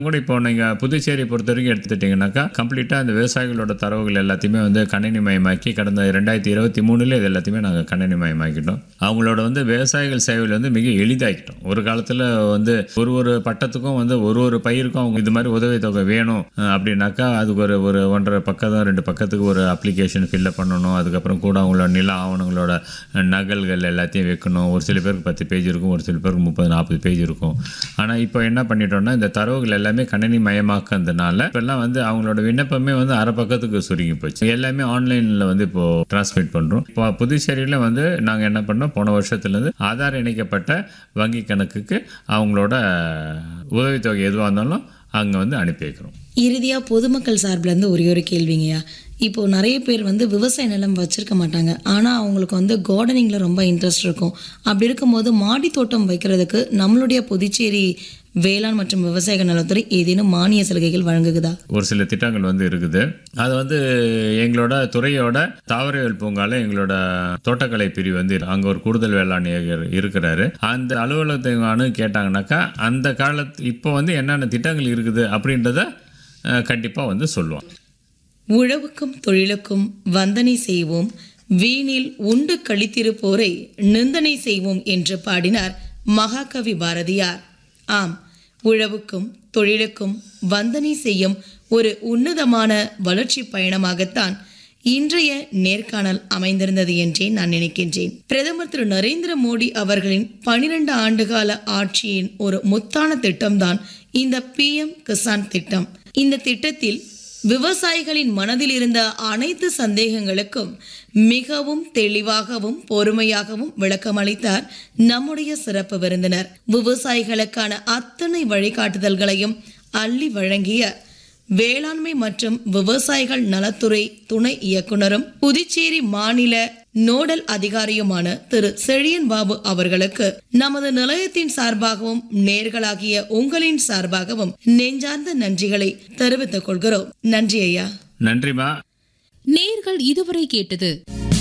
கூட இப்போ நீங்கள் புதுச்சேரி பொறுத்த வரைக்கும் எடுத்துட்டிங்கனாக்கா கம்ப்ளீட்டாக அந்த விவசாயிகளோட தரவுகள் எல்லாத்தையுமே வந்து கணினிமயமாக்கி கடந்த ரெண்டாயிரத்தி இருபத்தி மூணுல இது எல்லாத்தையுமே நாங்கள் கணினிமயமாக்கிட்டோம் அவங்களோட வந்து விவசாயிகள் சேவையில் வந்து மிக எளிதாக்கிட்டோம் ஒரு காலத்தில் வந்து ஒரு ஒரு பட்டத்துக்கும் வந்து ஒரு ஒரு பயிருக்கும் அவங்க இது மாதிரி உதவித்தொகை வேணும் அஹ், அப்படின்னாக்கா அதுக்கு ஒரு ஒரு ஒன்றரை பக்கம் ரெண்டு பக்கத்துக்கு ஒரு அப்ளிகேஷன் ஃபில்லப் பண்ணணும் அதுக்கப்புறம் கூட அவங்களோட நில ஆவணங்களோட அஹ், நகல்கள் எல்லாத்தையும் வைக்கணும் ஒரு சில பேருக்கு பத்து பேஜ் இருக்கும் ஒரு சில பேருக்கு முப்பது நாற்பது பேஜ் இருக்கும் ஆனால் இப்போ என்ன பண்ணிட்டோம்னா இந்த தரவுகள் எல்லாமே கணினி மயமாக்குறதுனால இப்போல்லாம் வந்து அவங்களோட விண்ணப்பமே வந்து அரை பக்கத்துக்கு சுருங்கி போச்சு எல்லாமே ஆன்லைனில் வந்து இப்போ டிரான்ஸ்மிட் பண்ணுறோம் இப்போ புதுச்சேரியில் வந்து நாங்கள் என்ன பண்ணோம் போன வருஷத்துலேருந்து ஆதார் இணைக்கப்பட்ட வங்கி கணக்குக்கு அவங்களோட உதவித்தொகை எதுவாக இருந்தாலும் அங்கே வந்து அனுப்பி வைக்கிறோம் இறுதியா பொதுமக்கள் சார்பில் இருந்து ஒரே ஒரு கேள்விங்கய்யா இப்போ நிறைய பேர் வந்து விவசாய நிலம் வச்சிருக்க மாட்டாங்க ஆனால் அவங்களுக்கு வந்து கார்டனிங்ல ரொம்ப இன்ட்ரெஸ்ட் இருக்கும் அப்படி இருக்கும்போது மாடி தோட்டம் வைக்கிறதுக்கு நம்மளுடைய புதுச்சேரி வேளாண் மற்றும் விவசாய நலத்துறை ஏதேனும் மானிய சலுகைகள் வழங்குகுதா ஒரு சில திட்டங்கள் வந்து இருக்குது அது வந்து எங்களோட துறையோட தாவரவியல் பூங்கால எங்களோட தோட்டக்கலை பிரிவு வந்து இருக்கு. அங்க ஒரு கூடுதல் வேளாண் இயக்குனர் இருக்கிறாரு அந்த அலுவலகத்தை அணு கேட்டாங்கனாக்கா அந்த காலத்து இப்போ வந்து என்னென்ன திட்டங்கள் இருக்குது அப்படின்றத அஹ், கண்டிப்பா வந்து சொல்லுவோம் உழவுக்கும் தொழிலுக்கும் வந்தனை செய்வோம் வீணில் உண்டு கழித்திருப்போரை நிந்தனை செய்வோம் என்று பாடினார் மகாகவி பாரதியார் ஆம் உழவுக்கும் தொழிலுக்கும் வந்தனை செய்யும் ஒரு உன்னதமான வளர்ச்சி பயணமாகத்தான் இன்றைய நேர்காணல் அமைந்திருந்தது என்றே நான் நினைக்கின்றேன் பிரதமர் திரு நரேந்திர மோடி அவர்களின் பனிரெண்டு ஆண்டுகால ஆட்சியின் ஒரு முத்தான திட்டம்தான் இந்த பிஎம் கிசான் திட்டம் இந்த திட்டத்தில் விவசாயிகளின் மனதில் இருந்த அனைத்து சந்தேகங்களுக்கும் மிகவும் தெளிவாகவும் பொறுமையாகவும் விளக்கமளித்தார் நம்முடைய சிறப்பு விருந்தினர் விவசாயிகளுக்கான அத்தனை வழிகாட்டுதல்களையும் அள்ளி வழங்கிய வேளாண்மை மற்றும் விவசாயிகள் நலத்துறை துணை இயக்குனரும் புதுச்சேரி மாநில நோடல் அதிகாரியுமான திரு செழியன் பாபு அவர்களுக்கு நமது நிலையத்தின் சார்பாகவும் நேர்களாகிய உங்களின் சார்பாகவும் நெஞ்சார்ந்த நன்றிகளை தெரிவித்துக் கொள்கிறோம் நன்றி ஐயா நன்றிமா நேர்கள் இதுவரை கேட்டது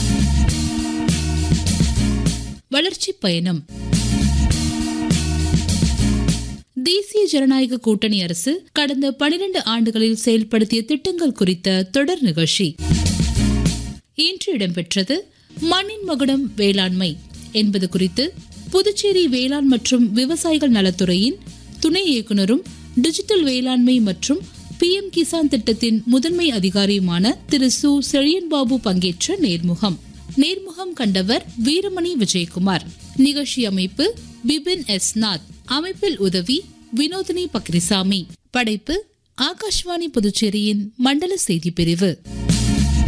வளர்ச்சி பயணம் தேசிய ஜனநாயக கூட்டணி அரசு கடந்த பனிரெண்டு ஆண்டுகளில் செயல்படுத்திய திட்டங்கள் குறித்த தொடர் நிகழ்ச்சி இன்று இடம்பெற்றது மண்ணின் மகுடம் வேளாண்மை என்பது குறித்து புதுச்சேரி வேளாண் மற்றும் விவசாயிகள் நலத்துறையின் துணை இயக்குனரும் டிஜிட்டல் வேளாண்மை மற்றும் பிஎம் கிசான் திட்டத்தின் முதன்மை அதிகாரியுமான திரு சு செழியன்பாபு பங்கேற்ற நேர்முகம் நேர்முகம் கண்டவர் வீரமணி விஜயகுமார் நிகழ்ச்சி அமைப்பு பிபின் எஸ் நாத் அமைப்பில் உதவி வினோதினி பக்ரிசாமி படைப்பு ஆகாஷ்வாணி புதுச்சேரியின் மண்டல செய்தி பிரிவு